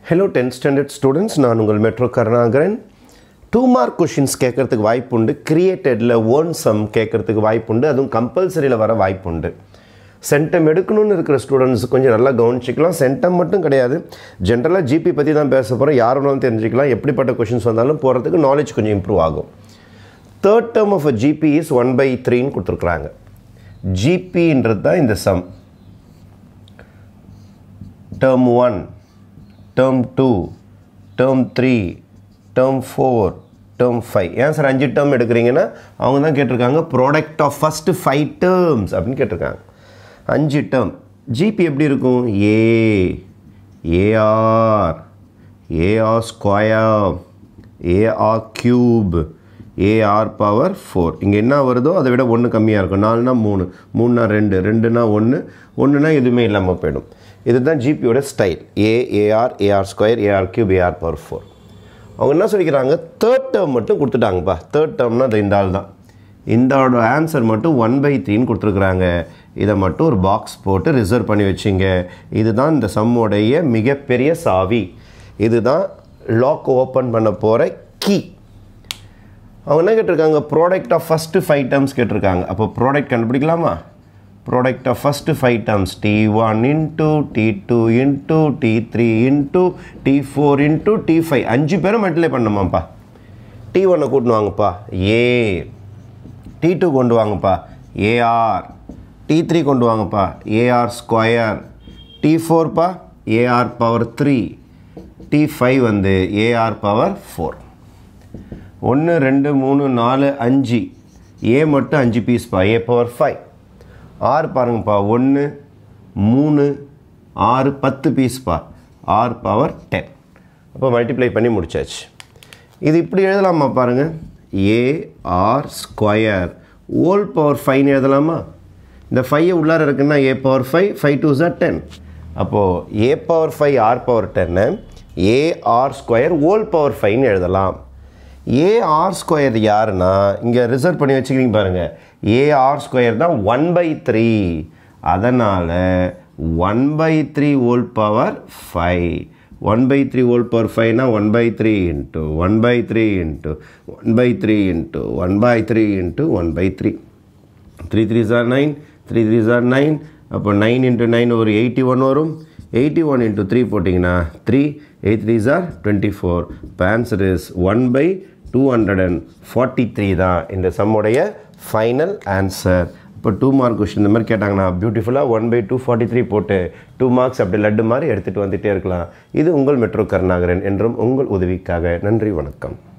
hello tenth standard students நான் உங்கள் metro Karunakaran two mark questions கேட்கறதுக்கு வாய்ப்புண்டு கிரியேட்டடில் ஓன் சம் கேட்கறதுக்கு வாய்ப்புண்டு அதுவும் கம்பல்சரியில் வர வாய்ப்புண்டு சென்டம் எடுக்கணும்னு இருக்கிற ஸ்டூடெண்ட்ஸ் கொஞ்சம் நல்லா கவனிச்சிக்கலாம் சென்டம் மட்டும் கிடையாது ஜென்ரலாக ஜிபி பற்றி தான் பேச போகிறோம் யார் வேணாலும் தெரிஞ்சுக்கலாம் எப்படிப்பட்ட கொஷின்ஸ் வந்தாலும் போகிறதுக்கு நாலேஜ் கொஞ்சம் இம்ப்ரூவ் ஆகும் third term of uh GP is one by த்ரீன்னு கொடுத்துருக்குறாங்க ஜிபின்றது தான் இந்த sum term one term two term three term four term five ஏன் சார் அஞ்சு டேர்ம் எடுக்கிறீங்கன்னா அவங்க தான் கேட்டிருக்காங்க product of first five terms அப்படின்னு கேட்டிருக்காங்க அஞ்சு டேர்ம் ஜிபி எப்படி இருக்கும் a a r a r square a r cube a r power four இங்கே என்ன வருதோ அதை விட ஒன்று கம்மியாக இருக்கும் நாலுனா மூணு மூணுனா ரெண்டு ரெண்டுனா ஒன்று ஒன்றுனா எதுவுமே இல்லாமல் போயிடும் இதுதான் ஜிபியோட style a a r a r square a r cube a r power four அவங்க என்ன சொல்லிக்கிறாங்க தேர்ட் டேர்ம் மட்டும் கொடுத்துட்டாங்கப்பா தேர்ட் டேர்ம்னா அது இந்த ஆள் தான் இந்த ஆளோட ஆன்சர் மட்டும் ஒன் பை த்ரீன்னு கொடுத்துருக்குறாங்க இதை மட்டும் ஒரு பாக்ஸ் போட்டு ரிசர்வ் பண்ணி வச்சிங்க இதுதான் இந்த சம்முடைய மிகப்பெரிய சாவி இதுதான் லாக் ஓப்பன் பண்ண போகிற கீ அவங்க என்ன கேட்டிருக்காங்க product of first five terms கேட்டிருக்காங்க அப்போ ப்ராடக்ட் கண்டுபிடிக்கலாமா product of first five terms T one into T two into T three into T four into T five அஞ்சு பேரும் மல்டிப்ளை பண்ணமாப்பா டி ஒன்னை கூட்டின்னு வாங்கப்பா ஏ டி டூ கொண்டு வாங்கப்பா ஏஆர் டி த்ரீ கொண்டு வாங்கப்பா ஏஆர் ஸ்கொயர் டி ஃபோர்ப்பா a r power three T five வந்து ஏஆர் பவர் ஃபோர் ஒன்று ரெண்டு மூணு நாலு அஞ்சு ஏ மட்டும் அஞ்சு பீஸ்ப்பா ஏ பவர் ஃபைவ் ஆறு பாருங்கப்பா ஒன்று மூணு ஆறு பத்து பீஸ்ப்பா ஆர் பவர் டென் அப்போ மல்டிப்ளை பண்ணி முடிச்சாச்சு இது இப்படி எழுதலாமா பாருங்கள் a r square whole power ஃபைவ்னு எழுதலாமா இந்த ஃபைவ் உள்ளார இருக்குன்னா a power five five two ஜார் டென் அப்போது a power five r power டென்னு a r square whole power ஃபைவ்னு எழுதலாம் ஏ ஆர் ஸ்கொயர் யாருன்னா இங்கே ரிசர்வ் பண்ணி வச்சுக்கிறீங்க பாருங்கள் ஏ ஆர் ஸ்கொயர் தான் ஒன் பை த்ரீ அதனால் one by three whole power five one by three whole power ஃபைவ்னா one by three into one by three into one by three into one by three into one by three three three ஜார் nine three three ஜார் nine அப்போ nine into nine ஒரு eighty one வரும் eighty one into three போட்டிங்கன்னா three eight three ஜார் twenty four இப்போ answer is one by two hundred and forty three தான் இந்த சம்முடைய ஃபைனல் ஆன்சர் இப்போ டூ மார்க் கொஷின் இந்த மாதிரி கேட்டாங்கன்னா பியூட்டிஃபுல்லாக one by two forty three போட்டு டூ மார்க்ஸ் அப்படி லட்டு மாதிரி எடுத்துகிட்டு வந்துகிட்டே இருக்கலாம் இது உங்கள் மெட்ரோ கருணாகரன் என்றும் உங்கள் உதவிக்காக நன்றி வணக்கம்